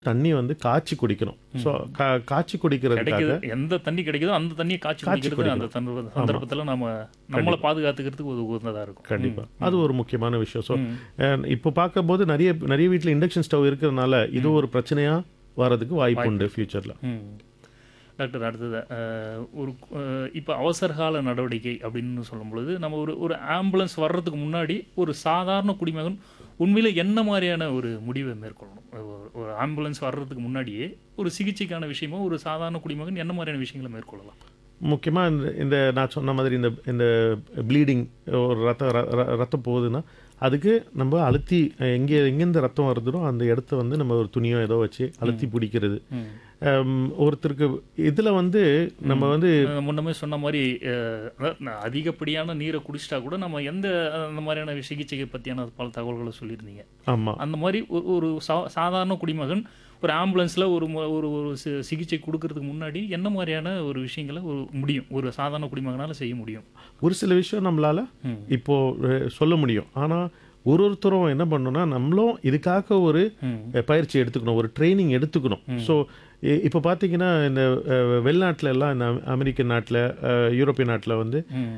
தண்ணி வந்து காய்ச்சி குடிக்கணும் ஸோ காய்ச்சி குடிக்கிறதுக்காக கிடைக்குது எந்த தண்ணி கிடைக்குதோ அந்த தண்ணியை காய்ச்சி காய்ச்சி குடிக்கிறது அந்த சந்தர்ப்ப- சந்தர்ப்பத்துல நம்ம நம்மளை பாதுகாத்துக்கிறதுக்கு ஒரு உகந்ததா இருக்கும் கண்டிப்பா அது ஒரு முக்கியமான விஷயம் ஸோ இப்போ பார்க்கும்போது நிறைய நிறைய வீட்டில் இண்டக்ஷன் ஸ்டவ் இருக்கிறதுனால இது ஒரு பிரச்சனையா வரதுக்கு வாய்ப்பு உண்டு ஃபியூச்சர்ல ம். டாக்டர் அடுத்தது அஹ், ஒரு அஹ், இப்போ அவசர கால நடவடிக்கை அப்படின்னு சொல்லும் பொழுது நம்ம ஒரு ஒரு ஆம்புலன்ஸ் வர்றதுக்கு முன்னாடி ஒரு சாதாரண குடிமகன் உண்மையில என்ன மாதிரியான ஒரு முடிவை மேற்கொள்ளணும் ஒரு- ஒரு ஆம்புலன்ஸ் வர்றதுக்கு முன்னாடியே ஒரு சிகிச்சைக்கான விஷயமோ ஒரு சாதாரண குடிமகன் என்ன மாதிரியான விஷயங்களை மேற்கொள்ளலாம் முக்கியமா இந்த இந்த நான் சொன்ன மாதிரி இந்த இந்த ப்ளீடிங் ஒரு ரத்தம் ர- ர- ரத்தம் போகுதுன்னா அதுக்கு நம்ம அழுத்தி எங்கே எங்கேருந்து ரத்தம் வருதோ அந்த இடத்த வந்து நம்ம ஒரு துணியோ ஏதோ வச்சு அழுத்தி பிடிக்கிறது ஹம், ஒருத்தருக்கு இதில் வந்து நம்ம வந்து அஹ், முன்னமே சொன்ன மாதிரி அஹ், அதாவது நான் அதிகப்படியான நீரை குடிச்சிட்டா கூட நம்ம எந்த அந்த மாதிரியான சிகிச்சையை பற்றியான பல தகவல்களை சொல்லியிருந்தீங்க ஆமாம் அந்த மாதிரி ஒரு ஒரு சா- சாதாரண குடிமகன் ஒரு ஆம்புலன்ஸில் ஒரு மு- ஒரு ஒரு சி- சிகிச்சை கொடுக்கறதுக்கு முன்னாடி என்ன மாதிரியான ஒரு விஷயங்களை ஒரு முடியும் ஒரு சாதாரண குடிமகனால் செய்ய முடியும் ஒரு சில விஷயம் நம்மளால ம். இப்போ அஹ், சொல்ல முடியும் ஆனா ஒரு ஒருத்தரும் என்ன பண்ணணும்னா நம்மளும் இதுக்காக ஒரு ம். அஹ், பயிற்சி எடுத்துக்கணும் ஒரு ட்ரைனிங் எடுத்துக்கணும் ஸோ இப்போ பார்த்தீங்கன்னா இந்த அஹ், வெளிநாட்டுல எல்லாம் இந்த அமெ- அமெரிக்கன் நாட்டில் யூரோப்பிய நாட்டில் வந்து ம்.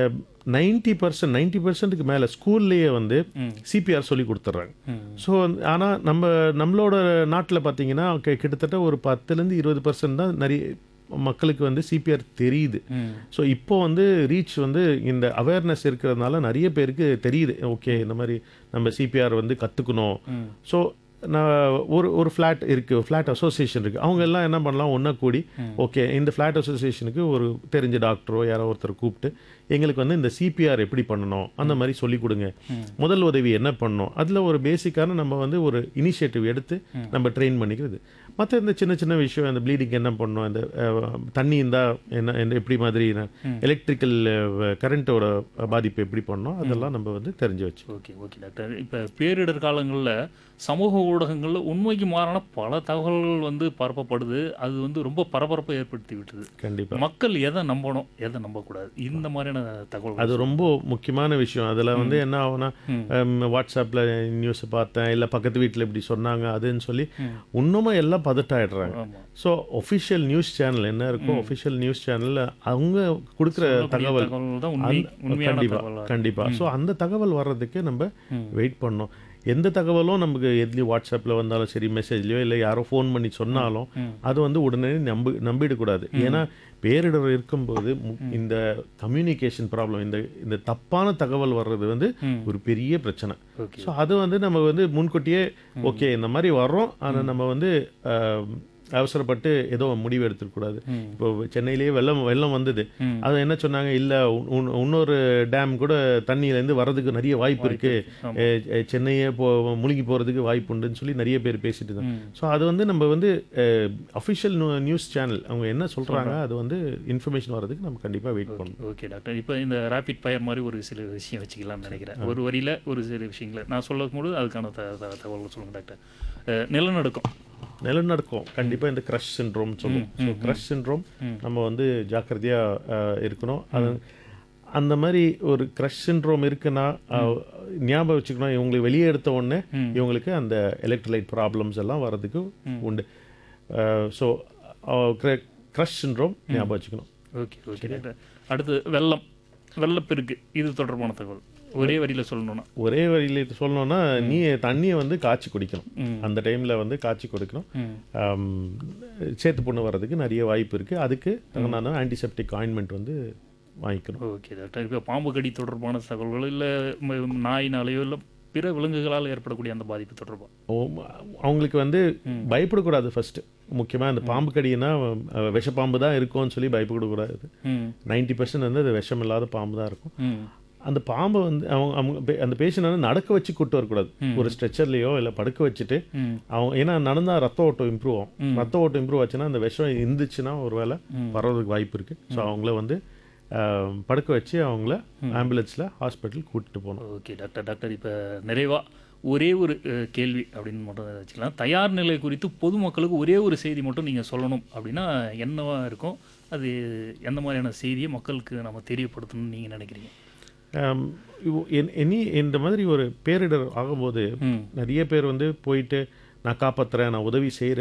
நைன்டி பர்சன்ட் நைன்டி பர்சன்ட்டுக்கு மேலே ஸ்கூல்லேயே வந்து ம். சிபிஆர் சொல்லி கொடுத்துட்றாங்க ம். ஸோ ஆனால் நம்ம நம்மளோட நாட்டில் பார்த்தீங்கன்னா கி- கிட்டத்தட்ட ஒரு பத்துலேருந்து இருபது பர்சன்ட் தான் நிறைய மக்களுக்கு வந்து சிபிஆர் தெரியுது ம். ஸோ இப்போ வந்து ரீச் வந்து இந்த அவேர்னஸ் இருக்கிறதுனால நிறைய பேருக்கு தெரியுது ஓகே இந்த மாதிரி நம்ம சிபிஆர் வந்து கற்றுக்கணும் ம். ஸோ நான் ஒரு ஒரு ஃப்ளாட் இருக்குது ஃப்ளாட் அசோசியேஷன் இருக்குது அவங்க எல்லாம் என்ன பண்ணலாம் ஒன்றா கூடி ஓகே இந்த ஃப்ளாட் அசோசியேஷனுக்கு ஒரு தெரிஞ்ச டாக்டரோ யாரோ ஒருத்தர் கூப்பிட்டு எங்களுக்கு வந்து இந்த சிபிஆர் எப்படி பண்ணணும் அந்த மாதிரி சொல்லி கொடுங்க முதல் உதவி என்ன பண்ணணும் அதில் ஒரு பேசிக்கான நம்ம வந்து ஒரு இனிஷியேட்டிவ் எடுத்து நம்ம ட்ரெயின் பண்ணிக்கிறது மற்ற இந்த சின்ன சின்ன விஷயம் இந்த ப்ளீடிங் என்ன பண்ணணும் இந்த அஹ், தண்ணி இருந்தால் என்ன என்ன எப்படி மாதிரி எலக்ட்ரிக்கல் கரண்ட்டோட பாதிப்பு எப்படி பண்ணணும் அதெல்லாம் நம்ம வந்து தெரிஞ்சு வச்சு ஓகே ஓகே டாக்டர் இப்போ பேரிடர் காலங்களில் சமூக ஊடகங்களில் உண்மைக்கு மாறான பல தகவல்கள் வந்து பரப்பப்படுது அது வந்து ரொம்ப பரபரப்பை ஏற்படுத்தி விட்டுது கண்டிப்பாக மக்கள் எதை நம்பணும் எதை நம்பக்கூடாது இந்த மாதிரியான தகவல்கள் அது ரொம்ப முக்கியமான விஷயம் அதில் வந்து என்ன ஆகும்னா வாட்ஸ்அப்பில் நியூஸை பார்த்தேன் இல்லை பக்கத்து வீட்டில் இப்படி சொன்னாங்க அதுன்னு சொல்லி இன்னுமும் எல்லாம் பதட்டாயிடுறாங்க ஆமாம் ஸோ ஒஃபிஷியல் நியூஸ் சேனல் என்ன இருக்கோ ஒஃபிஷியல் நியூஸ் சேனலில் அவங்க கொடுக்குற தகவல் தகவல் தான் உண்மை உண்மையான கண்டிப்பா தகவல் கண்டிப்பா ஸோ அந்த தகவல் வர்றதுக்கு நம்ம வெயிட் பண்ணோம் எந்த தகவலும் நமக்கு எதுலேயும் வாட்ஸ்அப்பில் வந்தாலும் சரி மெசேஜ்லையோ இல்லை யாரோ ஃபோன் பண்ணி சொன்னாலும் அது வந்து உடனே நம்பி நம்பிடக்கூடாது ஏன்னா பேரிடர் இருக்கும்போது மு- இந்த கம்யூனிகேஷன் ப்ராப்ளம் இந்த இந்த தப்பான தகவல் வர்றது வந்து ஒரு பெரிய பிரச்சனை ஓகே ஸோ அது வந்து நம்ம வந்து முன்கூட்டியே ஓகே இந்த மாதிரி வர்றோம் ஆனால் நம்ம வந்து ஆஹ், அவசரப்பட்டு ஏதோ முடிவு எடுத்துக்கூடாது இப்போ சென்னையிலேயே வெள்ளம் வெள்ளம் வந்தது அது என்ன சொன்னாங்க இல்லை இன்னொரு டேம் கூட தண்ணியிலேருந்து வர்றதுக்கு நிறைய வாய்ப்பு இருக்கு அஹ், அஹ், சென்னையே போ முழுகி போகிறதுக்கு வாய்ப்பு உண்டுன்னு சொல்லி நிறைய பேர் பேசிட்டு இருந்தாங்க ஸோ அது வந்து நம்ம வந்து அஃபிஷியல் நியூஸ் சேனல் அவங்க என்ன சொல்கிறாங்க அது வந்து இன்ஃபர்மேஷன் வர்றதுக்கு நம்ம கண்டிப்பாக வெயிட் பண்ணணும் ஓகே டாக்டர் இப்போ இந்த ரேபிட் ஃபயர் மாதிரி ஒரு சில விஷயம் வச்சுக்கலாம்னு நினைக்கிறேன் ஒரு வரியில் ஒரு சில விஷயங்களை நான் சொல்லும் போது அதுக்கான த த- தகவல்கள் சொல்லுங்கள் டாக்டர் அஹ், நிலநடுக்கம் நிலநடுக்கம் கண்டிப்பாக இந்த க்ரஷ் சின்ட்ரோம் சொல்லுவோம் ஸோ க்ரஷ் சின்ட்ரோம் நம்ம வந்து ஜாக்கிரதையாக இருக்கணும் அது அந்த மாதிரி ஒரு க்ரஷ் சின்ட்ரோம் இருக்குன்னா அஹ், ஞாபகம் வச்சுக்கணும் இவங்களுக்கு வெளியே எடுத்த உடனே இவங்களுக்கு அந்த எலக்ட்ரோலைட் ப்ராப்ளம்ஸ் எல்லாம் வர்றதுக்கு உண்டு ஸோ க்ரஷ் சின்ட்ரோம் ஞாபகம் வச்சுக்கணும் ஓகே ஓகே டாக்டர் அடுத்து வெள்ளம் வெள்ளப்பெருக்கு இது தொடர்பான தகவல் ஒரே வரியில் சொல்லணும்னா ஒரே வழியில் சொல்லணும்னா நீ தண்ணியை வந்து காய்ச்சி குடிக்கணும் ம். அந்த டைமில் வந்து காய்ச்சி குடிக்கணும் ம் ஆம், சேத்து புண்ணு வர்றதுக்கு நிறைய வாய்ப்பு இருக்குது அதுக்கு நான் ஆன்டிசெப்டிக் ஆயின்மெண்ட் வந்து வாங்கிக்கணும் ஓகே டாக்டர் இப்போ பாம்பு கடி தொடர்பான தகவல்கள் இல்லை நாயினாலேயோ இல்லை பிற விலங்குகளால் ஏற்படக்கூடிய அந்த பாதிப்பு தொடர்பாக ஓ, அவங்களுக்கு வந்து பயப்படக்கூடாது ஃபர்ஸ்ட் முக்கியமாக இந்த பாம்பு கடினா அஹ், விஷப்பாம்பு தான் இருக்கும்னு சொல்லி பயப்படக்கூடாது ம் நைன்டி பர்சன்ட் வந்து அது விஷம் இல்லாத பாம்பு தான் இருக்கும் ம் அந்த பாம்பை வந்து அவங்க அவங்க பே- அந்த பேஷண்ட் வந்து நடக்க வச்சு கூட்டு வரக்கூடாது ஒரு ஸ்ட்ரெச்சர்லையோ இல்லை படுக்க வச்சுட்டு ம் அவங்க ஏன்னா நடந்தா ரத்த ஓட்டம் இம்ப்ரூவ் ஆகும் ரத்த ஓட்டம் இம்ப்ரூவ் ஆச்சுன்னா அந்த விஷம் இருந்துச்சுன்னா ஒருவேளை வர்றதுக்கு வாய்ப்பு இருக்கு ஸோ அவங்கள வந்து அஹ், படுக்க வச்சு அவங்கள ஆம்புலன்ஸில் ஹாஸ்பிட்டல் கூட்டிட்டு போகணும் ஓகே டாக்டர் டாக்டர் இப்போ நிறைவாக ஒரே ஒரு அஹ், கேள்வி அப்படின்னு மட்டும் வச்சுக்கலாம் தயார் நிலை குறித்து பொதுமக்களுக்கு ஒரே ஒரு செய்தி மட்டும் நீங்கள் சொல்லணும் அப்படின்னா என்னவா இருக்கும் அது எந்த மாதிரியான செய்தியை மக்களுக்கு நம்ம தெரியப்படுத்தணும்னு நீங்கள் நினைக்கிறீங்க ஆம், இவ்- என்- எனி இந்த மாதிரி ஒரு பேரிடர் ஆகும்போது ம் நிறைய பேர் வந்து போயிட்டு நான் காப்பாத்துறேன் நான் உதவி செய்கிறேன்